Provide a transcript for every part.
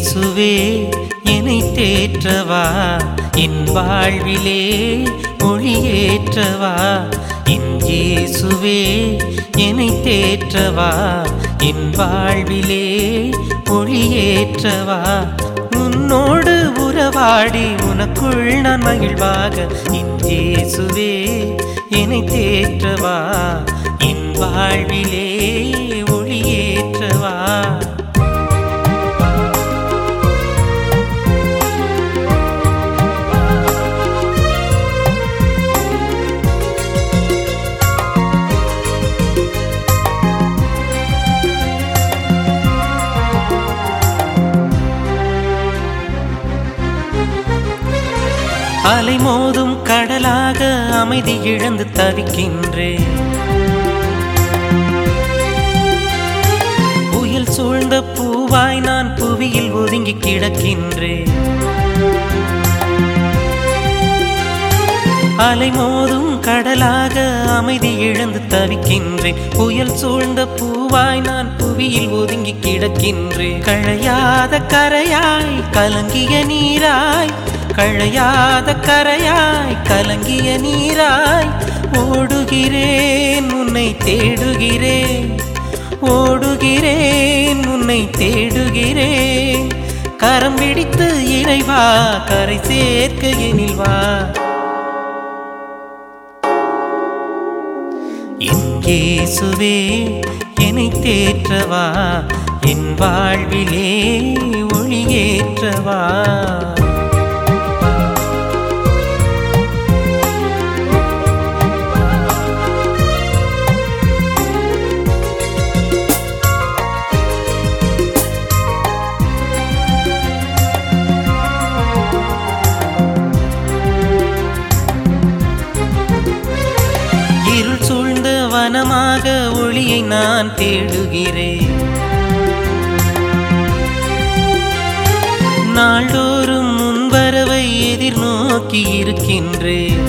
இயேசுவே என்னை தேற்றவா என் வாழ்விலே ஒளியேற்றவா என் இயேசுவே என்னை தேற்றவா என் வாழ்விலே ஒளியேற்றவா உன்னோடு உறவாடி உனக்குள் நான் மகிழ்வாக என் இயேசுவே என்னை தேற்றவா என் வாழ்விலே ஒளியேற்றவா அலை மோதும் கடலாக அமைதி இழந்து தவிக்கின்றேன் புயல் சூழ்ந்த பூவாய் நான் புவியில் ஒதுங்கி கிடக்கின்றேன் அலை மோதும் கடலாக அமைதி இழந்து தவிக்கின்றேன் புயல் சூழ்ந்த பூவாய் நான் புவியில் ஒதுங்கி கிடக்கின்றேன் கழையாத கரையாய் கலங்கிய நீராய் கழையாத கரையாய் கலங்கிய நீராய் ஓடுகிறேன் உன்னை தேடுகிறேன் ஓடுகிறேன் உன்னை தேடுகிறேன் கரம் பிடித்து இறைவா கரை சேர்க்க எனில் வா என் இயேசுவே என்னை தேற்றவா என் வாழ்விலே ஒளியேற்றவா இருள் சூழ்ந்த வனமாக ஒளியை நான் தேடுகிறேன் நாள்தோறும் முன்வரவை எதிர்நோக்கி இருக்கின்றேன்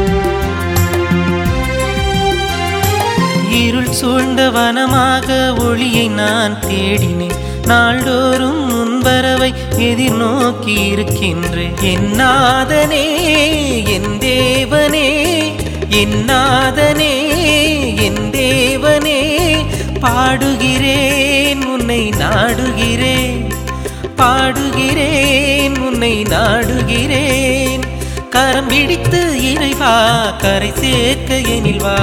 இருள் சூழ்ந்த வனமாக ஒளியை நான் தேடினேன் நாள்தோறும் முன்பரவை எதிர்நோக்கி இருக்கின்றேன் என்னாதனே என் தேவனே என்னாதனே என் தேவனே பாடுகிறேன் உன்னை நாடுகிறேன் பாடுகிறேன் உன்னை நாடுகிறேன் கரம் பிடித்து இறைவா கரை சேர்க்க எனில் வா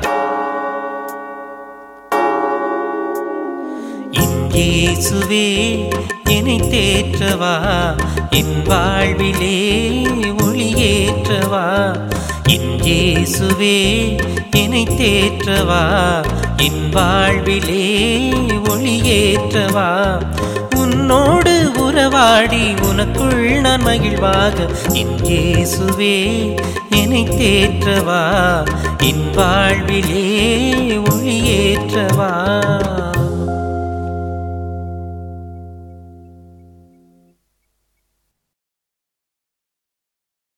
என் இயேசுவே என்னை தேற்றவா என் வாழ்விலே ஒளியேற்றவா என் இயேசுவே என்னை தேற்றவா என் வாழ்விலே ஒளியேற்றவா உன்னோடு உறவாடி உனக்குள் நான் மகிழ்வாக என் இயேசுவே என்னை தேற்றவா என் வாழ்விலே ஒளியேற்றவா